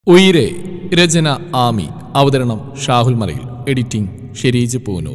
ഉയിരെ രചന ആമി അവതരണം ഷാഹുൽ മലയിൽ എഡിറ്റിംഗ് ഷെരീജ് പൂനൂർ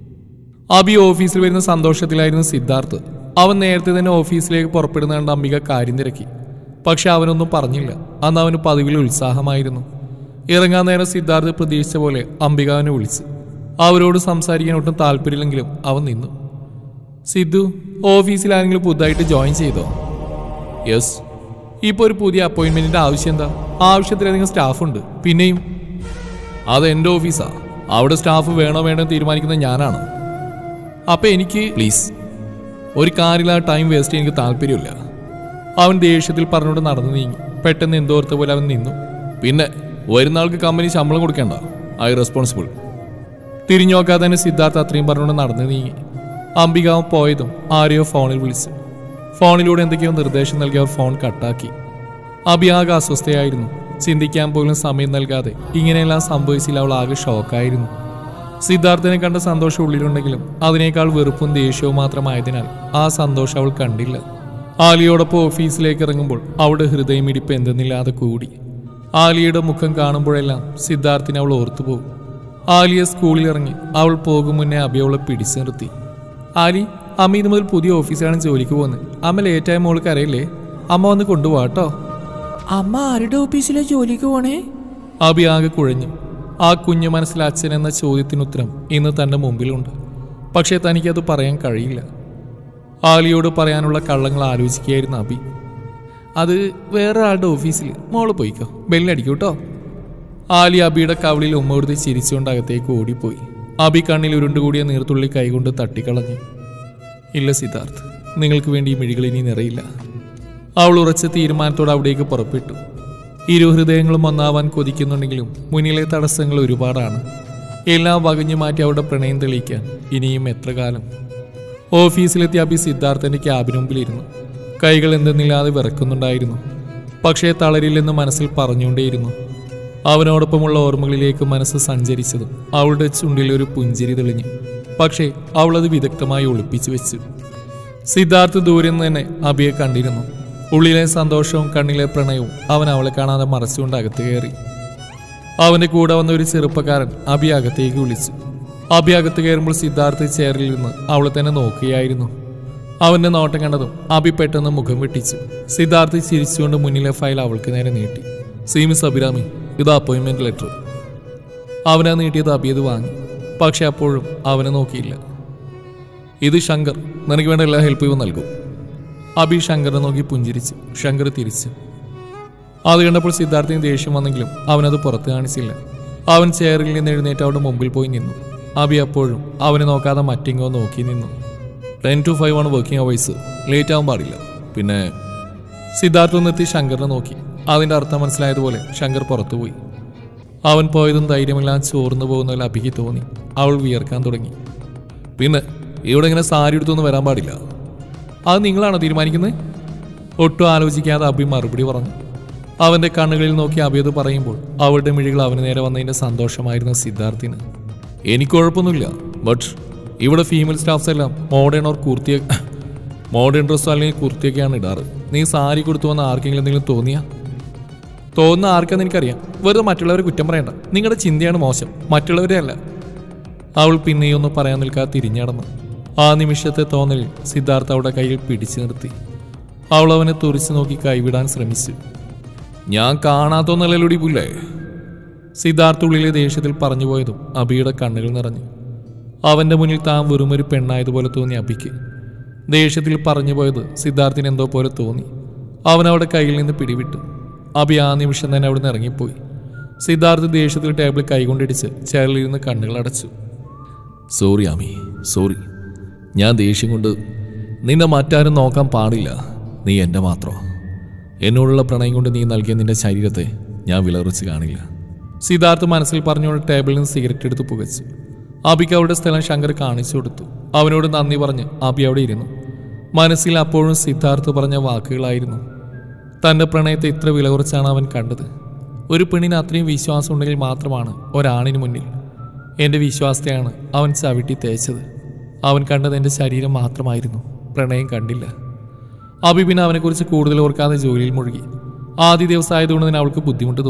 അബി ഓഫീസിൽ വരുന്ന സന്തോഷത്തിലായിരുന്നു സിദ്ധാർത്ഥ് അവൻ നേരത്തെ തന്നെ ഓഫീസിലേക്ക് പുറപ്പെടുന്ന കണ്ട് അംബിക കാര്യം തിരക്കി പക്ഷെ അവനൊന്നും പറഞ്ഞില്ല അന്ന് അവന് പതിവിൽ ഉത്സാഹമായിരുന്നു ഇറങ്ങാൻ നേരം സിദ്ധാർത്ഥ് പ്രതീക്ഷിച്ച പോലെ അംബിക അവനെ വിളിച്ചു അവരോട് സംസാരിക്കാൻ ഒട്ടും താല്പര്യമില്ലെങ്കിലും അവൻ നിന്നു സിദ്ധു ഓഫീസിൽ ആരെങ്കിലും പുതുതായിട്ട് ജോയിൻ ചെയ്തോ യെസ് ഇപ്പോൾ ഒരു പുതിയ അപ്പോയിന്റ്മെന്റിന്റെ ആവശ്യം എന്താ ആവശ്യത്തിലധികം സ്റ്റാഫുണ്ട് പിന്നെയും അത് എൻ്റെ ഓഫീസാ അവിടെ സ്റ്റാഫ് വേണോ വേണോ എന്ന് തീരുമാനിക്കുന്നത് ഞാനാണ് അപ്പൊ എനിക്ക് പ്ലീസ് ഒരു കാര്യമില്ലാതെ ടൈം വേസ്റ്റ് എനിക്ക് താല്പര്യമില്ല അവൻ ദേഷ്യത്തിൽ പറഞ്ഞുകൊണ്ട് നടന്നു നീങ്ങി പെട്ടെന്ന് എന്തോർത്ത പോലെ അവൻ നിന്നു പിന്നെ വരുന്ന ആൾക്ക് കമ്പനി ശമ്പളം കൊടുക്കേണ്ട ഐ റെസ്പോൺസിബിൾ തിരിഞ്ഞു നോക്കാതെ തന്നെ സിദ്ധാർത്ഥ അത്രയും പറഞ്ഞുകൊണ്ട് നടന്നു നീങ്ങി അംബികാവ് പോയതും ആരെയോ ഫോണിൽ വിളിച്ചു ഫോണിലൂടെ എന്തൊക്കെയോ നിർദ്ദേശം നൽകി അവർ ഫോൺ കട്ടാക്കി അഭിയാകെ അസ്വസ്ഥയായിരുന്നു ചിന്തിക്കാൻ പോലും സമയം നൽകാതെ ഇങ്ങനെയെല്ലാം സംഭവിച്ചില്ല അവൾ ആകെ ഷോക്കായിരുന്നു സിദ്ധാർത്ഥനെ കണ്ട സന്തോഷം ഉള്ളിലുണ്ടെങ്കിലും അതിനേക്കാൾ വെറുപ്പും ദേഷ്യവും മാത്രമായതിനാൽ ആ സന്തോഷം അവൾ കണ്ടില്ല ആലിയോടൊപ്പം ഓഫീസിലേക്ക് ഇറങ്ങുമ്പോൾ അവളുടെ ഹൃദയമിടിപ്പ് എന്തെന്നില്ലാതെ കൂടി ആലിയുടെ മുഖം കാണുമ്പോഴെല്ലാം സിദ്ധാർത്ഥിനെ അവൾ ഓർത്തുപോകും ആലിയെ സ്കൂളിൽ ഇറങ്ങി അവൾ പോകും മുന്നേ അബി അവളെ പിടിച്ചു നിർത്തി ആലി അമ്മ ഇന്ന് മുതൽ പുതിയ ഓഫീസിലാണ് ജോലിക്ക് പോകുന്നത് അമ്മ ലേറ്റായ മോൾക്ക് അറിയില്ലേ അമ്മ വന്ന് കൊണ്ടുപോകാട്ടോ അമ്മ ആരുടെ ഓഫീസിലെ ജോലിക്ക് പോണേ അബി ആകെ കുഴഞ്ഞു ആ കുഞ്ഞു മനസ്സിൽ അച്ഛൻ എന്ന ചോദ്യത്തിനുത്തരം ഇന്ന് തന്റെ മുമ്പിലുണ്ട് പക്ഷേ തനിക്കത് പറയാൻ കഴിയില്ല ആലിയോട് പറയാനുള്ള കള്ളങ്ങൾ ആലോചിക്കുകയായിരുന്നു അബി അത് വേറൊരാളുടെ ഓഫീസിൽ മോള് പോയിക്കോ ബെല്ലടിക്കൂ കേട്ടോ ആലി അബിയുടെ കവിളിൽ ഉമ്മ കൊടുത്ത് ചിരിച്ചുകൊണ്ട് അകത്തേക്ക് ഓടിപ്പോയി അബി കണ്ണിൽ ഉരുണ്ടുകൂടിയ നീർത്തുള്ളി കൈകൊണ്ട് തട്ടിക്കളഞ്ഞു ഇല്ല സിദ്ധാർത്ഥ് നിങ്ങൾക്ക് വേണ്ടി ഈ മിഴികൾ ഇനി നിറയില്ല അവൾ ഉറച്ച തീരുമാനത്തോടെ അവിടേക്ക് പുറപ്പെട്ടു ഇരു ഹൃദയങ്ങളും ഒന്നാവാൻ കൊതിക്കുന്നുണ്ടെങ്കിലും മുന്നിലെ തടസ്സങ്ങൾ ഒരുപാടാണ് എല്ലാം വകഞ്ഞു മാറ്റി അവരുടെ പ്രണയം തെളിയിക്കാൻ ഇനിയും എത്ര കാലം ഓഫീസിലെത്തിയ അബി സിദ്ധാർത്ഥന്റെ ക്യാബിന് മുമ്പിലിരുന്നു കൈകൾ എന്തെന്നില്ലാതെ വിറക്കുന്നുണ്ടായിരുന്നു പക്ഷേ തളരില്ലെന്ന് മനസ്സിൽ പറഞ്ഞുകൊണ്ടേയിരുന്നു അവനോടൊപ്പമുള്ള ഓർമ്മകളിലേക്ക് മനസ്സ് സഞ്ചരിച്ചതും അവളുടെ ചുണ്ടിൽ ഒരു പുഞ്ചിരി തെളിഞ്ഞു പക്ഷേ അവളത് വിദഗ്ധമായി ഒളിപ്പിച്ചു വെച്ചു സിദ്ധാർത്ഥ് ദൂരെ നിന്ന് തന്നെ അബിയെ കണ്ടിരുന്നു ഉള്ളിലെ സന്തോഷവും കണ്ണിലെ പ്രണയവും അവൻ അവളെ കാണാതെ മറച്ചുകൊണ്ട് അകത്ത് കയറി അവന്റെ കൂടെ വന്ന ഒരു ചെറുപ്പക്കാരൻ അബി അകത്തേക്ക് വിളിച്ചു അബി അകത്ത് കയറുമ്പോൾ സിദ്ധാർത്ഥ് ചെയറിൽ നിന്ന് അവളെ തന്നെ നോക്കുകയായിരുന്നു അവന്റെ നോട്ടം കണ്ടതും അബി പെട്ടെന്ന് മുഖം വെട്ടിച്ചു സിദ്ധാർത്ഥ് ചിരിച്ചുകൊണ്ട് മുന്നിലെ ഫയൽ അവൾക്ക് നേരെ നീട്ടി സീമിസ് അഭിരാമി ഇത് അപ്പോയിന്റ്മെന്റ് ലെറ്റർ അവനാ നീട്ടിയത് അബി അത് വാങ്ങി പക്ഷെ അപ്പോഴും അവനെ നോക്കിയില്ല ഇത് ശങ്കർ നിനക്ക് വേണ്ട എല്ലാ ഹെൽപ്പും നൽകും അബി ശങ്കറിനെ നോക്കി പുഞ്ചിരിച്ചു ശങ്കർ തിരിച്ചു അത് കണ്ടപ്പോൾ സിദ്ധാർത്ഥിന് ദേഷ്യം വന്നെങ്കിലും അവനത് പുറത്ത് കാണിച്ചില്ല അവൻ ചെയറിൽ നിന്ന് എഴുന്നേറ്റ് അവരുടെ മുമ്പിൽ പോയി നിന്നു അബി അപ്പോഴും അവനെ നോക്കാതെ മറ്റിങ്ങോ നോക്കി നിന്നു ടെൻ ടു ഫൈവ് ആണ് വർക്കിംഗ് അവേഴ്സ് ലേറ്റ് ആവാൻ പാടില്ല പിന്നെ സിദ്ധാർത്ഥ നിർത്തി ശങ്കറിനെ നോക്കി അതിന്റെ അർത്ഥം മനസ്സിലായതുപോലെ ശങ്കർ പുറത്തുപോയി അവൻ പോയതും ധൈര്യമെല്ലാം ചോർന്നു പോകുന്നതിൽ അബിക്ക് തോന്നി അവൾ വിയർക്കാൻ തുടങ്ങി പിന്നെ ഇവിടെ ഇങ്ങനെ സാരി എടുത്തൊന്നും വരാൻ പാടില്ല അത് നിങ്ങളാണോ തീരുമാനിക്കുന്നത് ഒട്ടും ആലോചിക്കാതെ അബി മറുപടി പറഞ്ഞു അവന്റെ കണ്ണുകളിൽ നോക്കി അബി അത് പറയുമ്പോൾ അവളുടെ മിഴികൾ അവന് നേരെ വന്നതിന്റെ സന്തോഷമായിരുന്നു സിദ്ധാർത്ഥിന് എനിക്ക് കുഴപ്പമൊന്നുമില്ല ബട്ട് ഇവിടെ ഫീമെയിൽ സ്റ്റാഫ്സ് എല്ലാം മോഡേൺ ഓർ കുർത്തിയ മോഡേൺ ഡ്രസ്സോ അല്ലെങ്കിൽ കുർത്തിയൊക്കെയാണ് ഇടാറ് നീ സാരി കൊടുത്തു വന്ന ആർക്കെങ്കിലും എന്തെങ്കിലും തോന്നിയാ തോന്നുന്ന ആർക്കെന്ന് എനിക്കറിയാം വെറുതെ മറ്റുള്ളവരെ കുറ്റം പറയണ്ട നിങ്ങളുടെ ചിന്തയാണ് മോശം മറ്റുള്ളവരെ അല്ല അവൾ പിന്നെയൊന്നും പറയാൻ നിൽക്കാതെ തിരിഞ്ഞടന്നു ആ നിമിഷത്തെ തോന്നലിൽ സിദ്ധാർത്ഥ അവളുടെ കയ്യിൽ പിടിച്ചു നിർത്തി അവൾ അവനെ തുറിച്ചു നോക്കി കൈവിടാൻ ശ്രമിച്ചു ഞാൻ കാണാത്തൊന്നല്ലല്ലോടി പുല്ലേ സിദ്ധാർത്ഥ ഉള്ളിലെ ദേഷ്യത്തിൽ പറഞ്ഞുപോയതും അബിയുടെ കണ്ണുകൾ നിറഞ്ഞു അവന്റെ മുന്നിൽ താൻ വെറുമൊരു പെണ്ണായതുപോലെ തോന്നി അബിക്ക് ദേഷ്യത്തിൽ പറഞ്ഞു പോയത് സിദ്ധാർത്ഥിന് എന്തോ പോലെ തോന്നി അവൻ അവളുടെ കയ്യിൽ നിന്ന് പിടിവിട്ടു അബി ആ നിമിഷം തന്നെ അവിടെ നിന്ന് ഇറങ്ങിപ്പോയി സിദ്ധാർത്ഥ് ദേഷ്യത്തിൽ ടേബിളിൽ കൈകൊണ്ടിടിച്ച് ചെയറിലിരുന്ന് കണ്ണുകൾ അടച്ചു സോറി ആമി സോറി ഞാൻ ദേഷ്യം കൊണ്ട് നിന്നെ മറ്റാരും നോക്കാൻ പാടില്ല നീ എൻ്റെ മാത്രം എന്നോടുള്ള പ്രണയം കൊണ്ട് നീ നൽകിയ നിന്റെ ശരീരത്തെ ഞാൻ വിലറിച്ച് കാണില്ല സിദ്ധാർത്ഥ് മനസ്സിൽ പറഞ്ഞുകൊണ്ട് ടേബിളിൽ നിന്ന് സിഗരറ്റ് എടുത്ത് പുകച്ചു അബിക്ക് അവളുടെ സ്ഥലം ശങ്കർ കാണിച്ചു കൊടുത്തു അവനോട് നന്ദി പറഞ്ഞ് അബി അവിടെ ഇരുന്നു മനസ്സിൽ അപ്പോഴും സിദ്ധാർത്ഥ് പറഞ്ഞ വാക്കുകളായിരുന്നു തൻ്റെ പ്രണയത്തെ ഇത്ര വില കുറച്ചാണ് അവൻ കണ്ടത് ഒരു പെണ്ണിന് അത്രയും വിശ്വാസം ഉണ്ടെങ്കിൽ മാത്രമാണ് ഒരാണിന് മുന്നിൽ എൻ്റെ വിശ്വാസത്തെയാണ് അവൻ ചവിട്ടി തേച്ചത് അവൻ കണ്ടത് എൻ്റെ ശരീരം മാത്രമായിരുന്നു പ്രണയം കണ്ടില്ല അബി പിന്നെ അവനെക്കുറിച്ച് കൂടുതൽ ഓർക്കാതെ ജോലിയിൽ മുഴുകി ആദ്യ ദിവസം ആയതുകൊണ്ട് തന്നെ അവൾക്ക് ബുദ്ധിമുട്ട് തോന്നി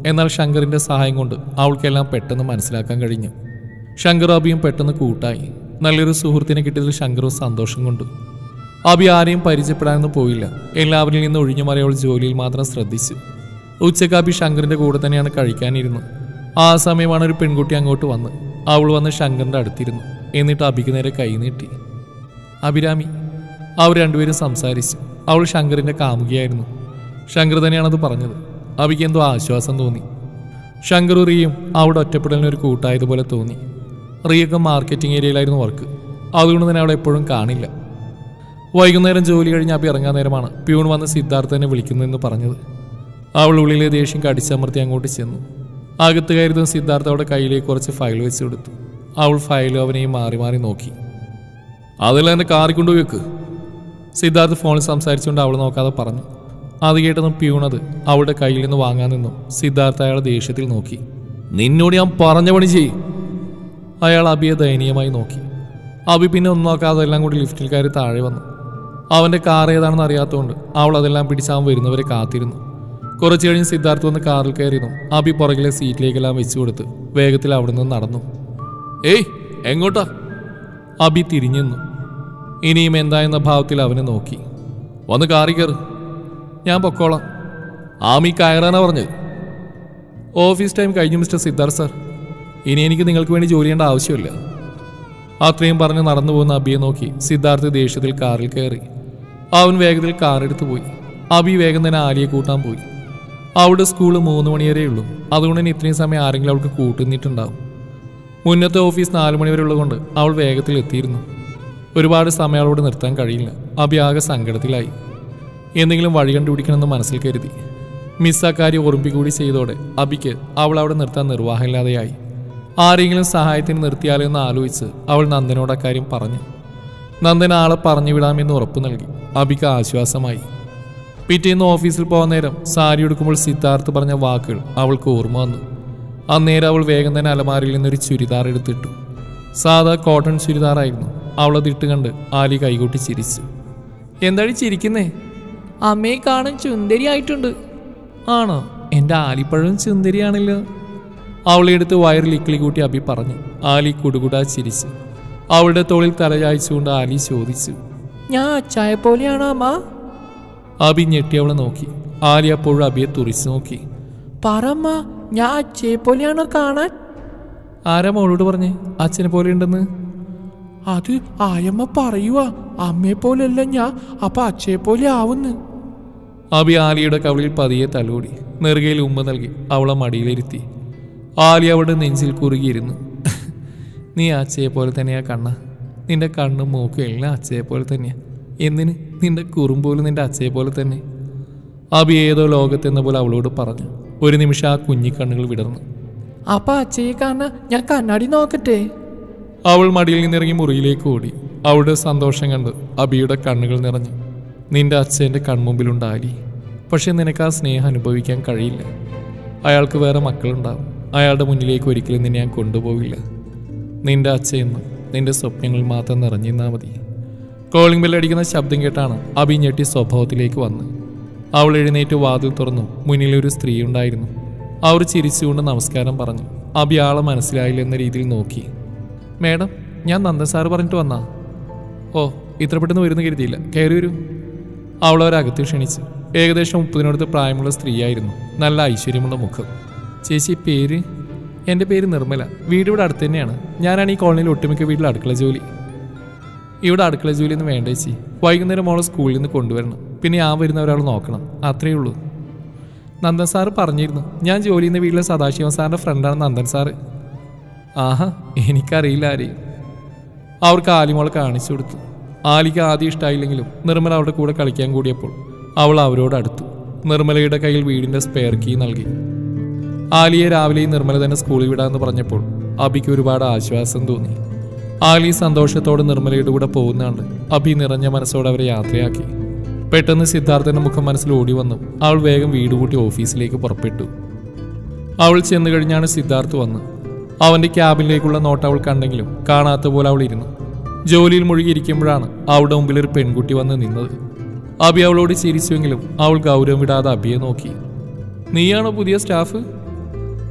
എന്നാൽ ശങ്കറിന്റെ സഹായം കൊണ്ട് അവൾക്കെല്ലാം പെട്ടെന്ന് മനസ്സിലാക്കാൻ കഴിഞ്ഞു ശങ്കർ അബിയും പെട്ടെന്ന് കൂട്ടായി നല്ലൊരു സുഹൃത്തിനെ കിട്ടിയതിൽ ശങ്കറും സന്തോഷം കൊണ്ടു അബി ആരെയും പരിചയപ്പെടാനൊന്നും പോയില്ല എല്ലാവരിൽ നിന്ന് ഒഴിഞ്ഞു മാറി അവൾ ജോലിയിൽ മാത്രം ശ്രദ്ധിച്ചു ഉച്ചക്ക് അബി ശങ്കറിന്റെ കൂടെ തന്നെയാണ് കഴിക്കാനിരുന്നത് ആ സമയമാണ് ഒരു പെൺകുട്ടി അങ്ങോട്ട് വന്ന് അവൾ വന്ന് ശങ്കറിന്റെ അടുത്തിരുന്നു എന്നിട്ട് അബിക്ക് നേരെ കൈ നീട്ടി അഭിരാമി അവർ രണ്ടുപേരും സംസാരിച്ചു അവൾ ശങ്കറിന്റെ കാമുകിയായിരുന്നു ശങ്കർ തന്നെയാണത് പറഞ്ഞത് അബിക്ക് എന്തോ ആശ്വാസം തോന്നി ശങ്കർ റിയും അവിടെ ഒറ്റപ്പെടലിന് ഒരു കൂട്ടായതുപോലെ തോന്നി റിയൊക്കെ മാർക്കറ്റിംഗ് ഏരിയയിലായിരുന്നു വർക്ക് അതുകൊണ്ട് തന്നെ അവളെ എപ്പോഴും കാണില്ല വൈകുന്നേരം ജോലി കഴിഞ്ഞ് അബി ഇറങ്ങാൻ നേരമാണ് പ്യൂൺ വന്ന് സിദ്ധാർത്ഥനെ വിളിക്കുന്നതെന്ന് പറഞ്ഞത് അവൾ ഉള്ളിലെ ദേഷ്യം കടിച്ചമർത്തി അങ്ങോട്ട് ചെന്നു അകത്ത് കയറുന്ന സിദ്ധാർത്ഥ അവളുടെ കയ്യിലേക്ക് കുറച്ച് ഫയൽ വെച്ച് കൊടുത്തു അവൾ ഫയലും അവനെയും മാറി മാറി നോക്കി അതെല്ലാം എൻ്റെ കാറിൽ കൊണ്ടുപോയി വെക്ക് സിദ്ധാർത്ഥ് ഫോണിൽ സംസാരിച്ചുകൊണ്ട് അവൾ നോക്കാതെ പറഞ്ഞു അത് കേട്ടതും പ്യൂണത് അവളുടെ കയ്യിൽ നിന്ന് വാങ്ങാൻ നിന്നു സിദ്ധാർത്ഥ അയാളെ ദേഷ്യത്തിൽ നോക്കി നിന്നോട് ഞാൻ പറഞ്ഞ പണി ചെയ്യും അയാൾ അബിയെ ദയനീയമായി നോക്കി അബി പിന്നെ ഒന്നും നോക്കാതെ എല്ലാം കൂടി ലിഫ്റ്റിൽ കയറി താഴെ വന്നു അവൻ്റെ കാർ ഏതാണെന്ന് അറിയാത്തതുകൊണ്ട് അവൾ അതെല്ലാം പിടിച്ച് അവൻ വരുന്നവരെ കാത്തിരുന്നു കുറച്ച് കഴിഞ്ഞ് സിദ്ധാർത്ഥ് വന്ന് കാറിൽ കയറിയിരുന്നു അബി പുറകിലെ സീറ്റിലേക്കെല്ലാം വെച്ചു കൊടുത്ത് വേഗത്തിൽ അവിടെ നിന്ന് നടന്നു ഏയ് എങ്ങോട്ടാ അബി തിരിഞ്ഞു നിന്നു ഇനിയും എന്താ എന്ന ഭാവത്തിൽ അവനെ നോക്കി വന്ന് കാറി കയറ് ഞാൻ പൊക്കോളാം ആമി കയറാനാ പറഞ്ഞത് ഓഫീസ് ടൈം കഴിഞ്ഞു മിസ്റ്റർ സിദ്ധാർത്ഥ് സാർ ഇനി എനിക്ക് നിങ്ങൾക്ക് വേണ്ടി ജോലി ചെയ്യേണ്ട ആവശ്യമില്ല അത്രയും പറഞ്ഞ് നടന്നു പോകുന്ന അബിയെ നോക്കി സിദ്ധാർത്ഥ് ദേഷ്യത്തിൽ കാറിൽ കയറി അവൻ വേഗത്തിൽ കാർ എടുത്തു പോയി അബി വേഗം തന്നെ ആലിയെ കൂട്ടാൻ പോയി അവളുടെ സ്കൂള് മൂന്ന് മണിവരെ ഉള്ളൂ അതുകൊണ്ട് തന്നെ ഇത്രയും സമയം ആരെങ്കിലും അവൾക്ക് കൂട്ടുന്നിട്ടുണ്ടാവും മുന്നത്തെ ഓഫീസ് നാല് മണിവരെ ഉള്ളതുകൊണ്ട് അവൾ വേഗത്തിൽ എത്തിയിരുന്നു ഒരുപാട് സമയം അവളോട് നിർത്താൻ കഴിയില്ല അബി ആകെ സങ്കടത്തിലായി എന്തെങ്കിലും വഴി കണ്ടുപിടിക്കണമെന്ന് മനസ്സിൽ കരുതി മിസ് അക്കാരി ഓർമ്മിപ്പിക്കൂടി ചെയ്തോടെ അബിക്ക് അവൾ അവിടെ നിർത്താൻ നിർവാഹമില്ലാതെയായി ആരെങ്കിലും സഹായത്തിന് നിർത്തിയാലോ എന്ന് ആലോചിച്ച് അവൾ നന്ദനോട് അക്കാര്യം പറഞ്ഞു നന്ദൻ ആളെ പറഞ്ഞു വിടാമെന്ന് ഉറപ്പു നൽകി അബിക്ക് ആശ്വാസമായി പിറ്റേന്ന് ഓഫീസിൽ പോകാൻ നേരം സാരി എടുക്കുമ്പോൾ സിദ്ധാർത്ഥ് പറഞ്ഞ വാക്കുകൾ അവൾക്ക് ഓർമ്മ വന്നു അന്നേരം അവൾ വേഗം തന്നെ അലമാരിയിൽ നിന്നൊരു ചുരിദാർ എടുത്തിട്ടു സാധാ കോട്ടൺ ചുരിദാറായിരുന്നു അവളത് ഇട്ട് കണ്ട് ആലി കൈകൊട്ടി ചിരിച്ചു എന്താണ് ചിരിക്കുന്നേ അമ്മയെ കാണാൻ ചുന്ദരിയായിട്ടുണ്ട് ആണോ എൻ്റെ ആലിപ്പഴം സുന്ദരിയാണല്ലോ അവളെ എടുത്ത് വയറിൽ ഇക്കിളി കൂട്ടി അബി പറഞ്ഞു ആലി കുടുകുടാ ചിരിച്ചു അവളുടെ തോളിൽ തലചായ്ച്ചുകൊണ്ട് ആലി ചോദിച്ചു ഞാൻ അച്ചായ പോലെയാണോ അമ്മ അബി ഞെട്ടി അവളെ നോക്കി ആലി അപ്പോഴും അബിയെ തുറിച്ചു നോക്കി പറമ്മ ഞാൻ അച്ചയെ പോലെയാണോ കാണാൻ ആരാ മോളോട് പറഞ്ഞേ അച്ഛനെ പോലെ ഉണ്ടെന്ന് അത് ആയമ്മ പറയുവാ അമ്മയെ പോലെയല്ല ഞാൻ അപ്പൊ അച്ചയെ പോലെ ആവുന്നു അബി ആലിയുടെ കവിളിൽ പതിയെ തലോടി നെറുകയിൽ ഉമ്മ നൽകി അവളെ മടിയിലിരുത്തി ആലി അവളുടെ നെഞ്ചിൽ കുറുകിയിരുന്നു നീ അച്ഛയെ പോലെ തന്നെയാ കണ്ണ നിന്റെ കണ്ണും മൂക്കും എല്ലാം അച്ഛയെ പോലെ തന്നെയാ എന്തിന് നിന്റെ കുറുമ്പോലും നിന്റെ അച്ഛയെ പോലെ തന്നെ അബി ഏതോ ലോകത്തെന്ന പോലെ അവളോട് പറഞ്ഞു ഒരു നിമിഷം ആ കുഞ്ഞിക്കണ്ണുകൾ വിടർന്നു അപ്പൊ അച്ചയെ കാണാൻ ഞാൻ കണ്ണാടി നോക്കട്ടെ അവൾ മടിയിൽ നിന്നിറങ്ങി മുറിയിലേക്ക് ഓടി അവളുടെ സന്തോഷം കണ്ട് അബിയുടെ കണ്ണുകൾ നിറഞ്ഞു നിന്റെ അച്ഛൻ്റെ കൺമുമ്പിലുണ്ട് ആലി പക്ഷെ നിനക്ക് ആ സ്നേഹം അനുഭവിക്കാൻ കഴിയില്ല അയാൾക്ക് വേറെ മക്കളുണ്ടാവും അയാളുടെ മുന്നിലേക്ക് ഒരിക്കലും നിന്നെ ഞാൻ കൊണ്ടുപോവില്ല നിന്റെ അച്ഛയെന്നും നിന്റെ സ്വപ്നങ്ങൾ മാത്രം നിറഞ്ഞിരുന്നാൽ മതി കോളിംഗ് ബെല്ലടിക്കുന്ന ശബ്ദം കേട്ടാണ് അബി ഞെട്ടി സ്വഭാവത്തിലേക്ക് വന്ന് അവൾ എഴുന്നേറ്റ് വാതിൽ തുറന്നു മുന്നിലൊരു സ്ത്രീ ഉണ്ടായിരുന്നു അവർ ചിരിച്ചുകൊണ്ട് നമസ്കാരം പറഞ്ഞു അബി ആളെ മനസ്സിലായില്ല എന്ന രീതിയിൽ നോക്കി മേഡം ഞാൻ നന്ദൻ സാറ് പറഞ്ഞിട്ട് വന്നാ ഓ ഇത്ര പെട്ടെന്ന് വരുന്ന കരുതിയില്ല കയറി വരൂ അവൾ അവരകത്ത് ക്ഷണിച്ചു ഏകദേശം മുപ്പതിനടുത്ത് പ്രായമുള്ള സ്ത്രീയായിരുന്നു നല്ല ഐശ്വര്യമുള്ള മുഖം ചേച്ചി പേര് എൻ്റെ പേര് നിർമ്മല വീട് ഇവിടെ അടുത്ത് തന്നെയാണ് ഞാനാണ് ഈ കോളനിയിൽ ഒട്ടുമിക്ക വീട്ടിൽ അടുക്കള ജോലി ഇവിടെ അടുക്കള ജോലി ഒന്നും വേണ്ട ചേച്ചി വൈകുന്നേരം മോളെ സ്കൂളിൽ നിന്ന് കൊണ്ടുവരണം പിന്നെ ഞാൻ വരുന്ന ഒരാൾ നോക്കണം അത്രേ ഉള്ളൂ നന്ദൻ സാറ് പറഞ്ഞിരുന്നു ഞാൻ ജോലി ചെയ്യുന്ന വീട്ടിലെ സദാശിവൻ സാറിൻ്റെ ഫ്രണ്ടാണ് നന്ദൻ സാറ് ആഹാ എനിക്കറിയില്ല ആരെയും അവർക്ക് ആലിമോളെ കാണിച്ചു കൊടുത്തു ആലിക്ക് ആദ്യം ഇഷ്ടമായില്ലെങ്കിലും നിർമ്മല അവരുടെ കൂടെ കളിക്കാൻ കൂടിയപ്പോൾ അവൾ അവരോട് അടുത്തു നിർമ്മലയുടെ കയ്യിൽ വീടിന്റെ സ്പെയർ കീ നൽകി ആലിയെ രാവിലെയും നിർമ്മല തന്നെ സ്കൂളിൽ വിടാമെന്ന് പറഞ്ഞപ്പോൾ അബിക്ക് ഒരുപാട് ആശ്വാസം തോന്നി ആലി സന്തോഷത്തോടെ നിർമ്മലയുടെ കൂടെ പോകുന്നുണ്ട് അബി നിറഞ്ഞ മനസ്സോടെ അവരെ യാത്രയാക്കി പെട്ടെന്ന് സിദ്ധാർത്ഥന്റെ മുഖം മനസ്സിൽ ഓടി വന്നു അവൾ വേഗം വീട് കൂട്ടി ഓഫീസിലേക്ക് പുറപ്പെട്ടു അവൾ ചെന്നു കഴിഞ്ഞാണ് സിദ്ധാർത്ഥ് വന്ന് അവന്റെ ക്യാബിനിലേക്കുള്ള നോട്ട് അവൾ കണ്ടെങ്കിലും കാണാത്ത പോലെ അവൾ ഇരുന്നു ജോലിയിൽ മുഴുകിയിരിക്കുമ്പോഴാണ് അവളുടെ മുമ്പിൽ ഒരു പെൺകുട്ടി വന്ന് നിന്നത് അബി അവളോട് ചിരിച്ചുവെങ്കിലും അവൾ ഗൗരവം വിടാതെ അബിയെ നോക്കി നീയാണോ പുതിയ staff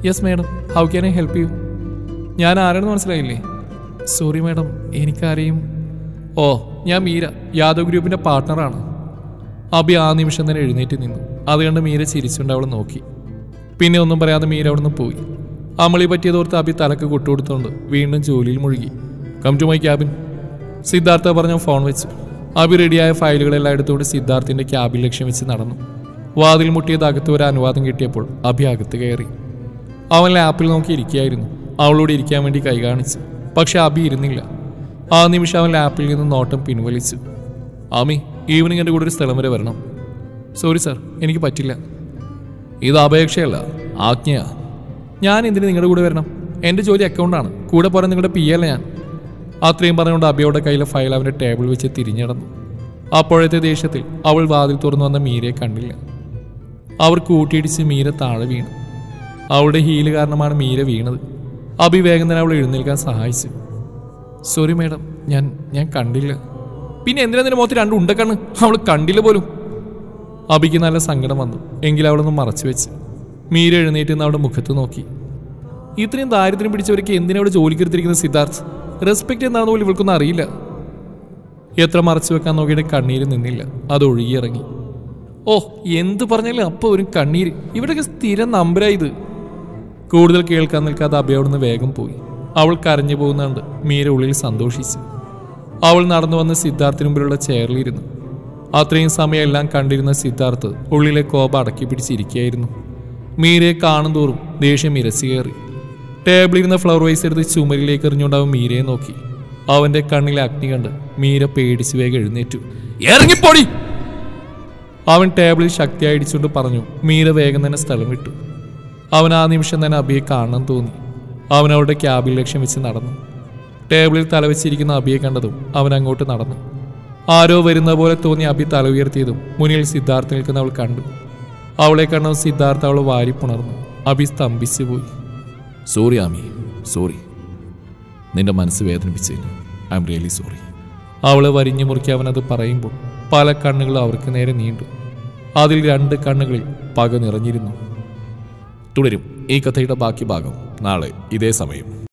yes madam how can I help you ഞാൻ ആരാണെന്ന് മനസ്സിലായില്ലേ സോറി മാഡം എനിക്കാരെയും ഓ ഞാൻ മീര യാദവ് ഗ്രൂപ്പിന്റെ പാർട്ട്ണറാണ് അബി ആ നിമിഷം തന്നെ എഴുന്നേറ്റ് നിന്നു അത് കണ്ട് മീര ചിരിച്ചുകൊണ്ട് അവളെ നോക്കി പിന്നെ ഒന്നും പറയാതെ മീര അവിടുന്ന് പോയി അമളി പറ്റിയതോർത്ത് അബി തലക്ക് കൊട്ടുകൊടുത്തോണ്ട് വീണ്ടും ജോലിയിൽ മുഴുകി come to my cabin Siddhartha പറഞ്ഞ ഫോൺ വെച്ചു അബി റെഡിയായ ഫയലുകളെല്ലാം എടുത്തുകൊണ്ട് സിദ്ധാർത്ഥിന്റെ ക്യാബിൻ ലക്ഷ്യം വെച്ച് നടന്നു വാതിൽ മുട്ടിയത് അകത്ത് ഒരു അനുവാദം കിട്ടിയപ്പോൾ അബി അകത്ത് കയറി അവൻ ലാപ്പിൽ നോക്കി ഇരിക്കുകയായിരുന്നു അവളോട് ഇരിക്കാൻ വേണ്ടി കൈ കാണിച്ചു പക്ഷെ അബി ഇരുന്നില്ല ആ നിമിഷം അവൻ ലാപ്പിൽ നിന്ന് നോട്ടം പിൻവലിച്ചു ആമി ഈവനിങ് എൻ്റെ കൂടെ ഒരു സ്ഥലം വരെ വരണം സോറി സാർ എനിക്ക് പറ്റില്ല ഇത് അപേക്ഷയല്ല ആജ്ഞയാ ഞാൻ എന്തിന് നിങ്ങളുടെ കൂടെ വരണം എൻ്റെ ജോലി അക്കൗണ്ടാണ് കൂടെ പോരാൻ നിങ്ങളുടെ പി അല്ല ഞാൻ അത്രയും പറഞ്ഞുകൊണ്ട് അബിയുടെ കയ്യിലെ ഫയൽ അവൻ്റെ ടേബിൾ വെച്ച് തിരിഞ്ഞടന്നു അപ്പോഴത്തെ ദേഷ്യത്തിൽ അവൾ വാതിൽ തുറന്നു വന്ന മീരയെ കണ്ടില്ല അവർ കൂട്ടിയിടിച്ച് മീര താഴെ വീണു അവളുടെ ഹീല് കാരണമാണ് മീര വീണത് അബി വേഗം തന്നെ അവൾ എഴുന്നേൽക്കാൻ സഹായിച്ചു സോറി മാഡം ഞാൻ ഞാൻ കണ്ടില്ല പിന്നെ എന്തിനാ നിന്റെ മുഖത്ത് രണ്ട് ഉണ്ടക്കണ്ണ് അവൾ കണ്ടില്ല പോലും അബിക്ക് നല്ല സങ്കടം വന്നു എങ്കിൽ അവളൊന്ന് മറച്ചു വെച്ച് മീര എഴുന്നേറ്റ് നിന്ന് അവളുടെ മുഖത്ത് നോക്കി ഇത്രയും ദാരിദ്ര്യം പിടിച്ചവർക്ക് എന്തിനാ അവിടെ ജോലിക്കെടുത്തിരിക്കുന്ന സിദ്ധാർത്ഥ് റെസ്പെക്ട് എന്താണെന്ന് പോലും ഇവൾക്കൊന്നും അറിയില്ല എത്ര മറച്ചു വെക്കാൻ നോക്കിയിട്ട് കണ്ണീര് നിന്നില്ല അത് ഒഴുകിയിറങ്ങി ഓ എന്ത് പറഞ്ഞാലും അപ്പൊ ഒരു കണ്ണീര് ഇവിടെയൊക്കെ സ്ഥിരം നമ്പരായത് കൂടുതൽ കേൾക്കാൻ നിൽക്കാതെ അഭയ അവിടുന്ന് വേഗം പോയി അവൾ കരഞ്ഞു പോകുന്നുണ്ട് മീര ഉള്ളിൽ സന്തോഷിച്ചു അവൾ നടന്നു വന്ന് സിദ്ധാർത്ഥിന് മുമ്പിലുള്ള ചെയറിലിരുന്നു അത്രയും സമയം എല്ലാം കണ്ടിരുന്ന സിദ്ധാർത്ഥ് ഉള്ളിലെ കോപ അടക്കി പിടിച്ചിരിക്കുകയായിരുന്നു മീരയെ കാണും തോറും ദേഷ്യം ഇരച്ചു കയറി ടേബിളിരുന്ന ഫ്ലവർ വൈസ് എടുത്ത് ചുമരിലേക്ക് എറിഞ്ഞുകൊണ്ട് അവൻ മീരയെ നോക്കി അവന്റെ കണ്ണിലെ അഗ്നി കണ്ട് മീര പേടിച്ച് വേഗം എഴുന്നേറ്റു ഇറങ്ങിപ്പോടി അവൻ ടേബിളിൽ ശക്തിയായി ഇടിച്ചുകൊണ്ട് പറഞ്ഞു മീര വേഗം തന്നെ സ്ഥലം വിട്ടു അവൻ ആ നിമിഷം തന്നെ അബിയെ കാണണം തോന്നി അവൻ അവളുടെ ക്യാബിൽ ലക്ഷ്യം വെച്ച് നടന്നു ടേബിളിൽ തലവെച്ചിരിക്കുന്ന അബിയെ കണ്ടതും അവൻ അങ്ങോട്ട് നടന്നു ആരോ വരുന്ന പോലെ തോന്നി അബി തല ഉയർത്തിയതും മുന്നിൽ സിദ്ധാർത്ഥ നിൽക്കുന്ന അവൾ കണ്ടു അവളെ കണ്ടതും സിദ്ധാർത്ഥ അവൾ വാരിപ്പുണർന്നു അബി സ്തംഭിച്ചു പോയി സോറി ആമി സോറി നിന്റെ മനസ്സ് വേദനിപ്പിച്ചതിന് ഐ എം റിയലി സോറി അവളെ വരിഞ്ഞു മുറുക്കി അവനത് പറയുമ്പോൾ പല കണ്ണുകൾ അവർക്ക് നേരെ നീണ്ടു അതിൽ രണ്ട് കണ്ണുകളിൽ പക നിറഞ്ഞിരുന്നു തുടരും ഈ കഥയുടെ ബാക്കി ഭാഗം നാളെ ഇതേ സമയം